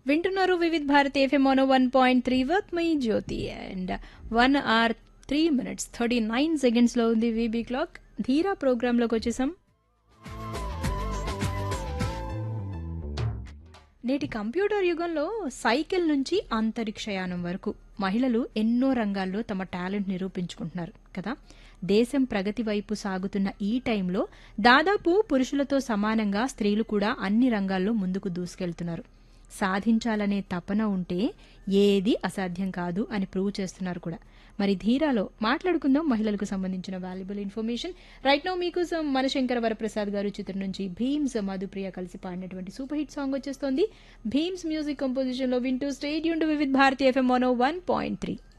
వింటున్నారు Vividh Bharati FM mono one point three worth my Jyoti and one R three minutes thirty nine సెకండ్స్లో ఉంది VB clock ధీరా ప్రోగ్రాంలోకి వచ్చేసాం నేటి కంప్యూటర్ యుగంలో సైకిల్ నుంచి అంతరిక్షయానం వరకు మహిళలు ఎన్నో రంగాల్లో తమ టాలెంట్ నిరూపించుకుంటున్నారు కదా దేశం ప్రగతి వైపు సాగుతున్న ఈ టైంలో దాదాపు పురుషులతో సమానంగా స్త్రీలు కూడా అన్ని రంగాల్లో ముందుకు దూసుకెళ్తున్నారు సాధించాలనే తపన ఉంటే ఏది అసాధ్యం కాదు అని ప్రూవ్ చేస్తున్నారు కూడా మరి ధీరాలో మాట్లాడుకుందాం మహిళలకు సంబంధించిన వాల్యుబుల్ ఇన్ఫర్మేషన్ రైట్ నో మీకోసం మనశంకర వరప్రసాద్ గారు చిత్రం నుంచి భీమ్స్ మధుప్రియ కలిసి పాడినటువంటి సూపర్ హిట్ సాంగ్ వచ్చేస్తోంది భీమ్స్ మ్యూజిక్ కంపోజిషన్ లో వింటూ stadium Vividh Bharati FM one one point three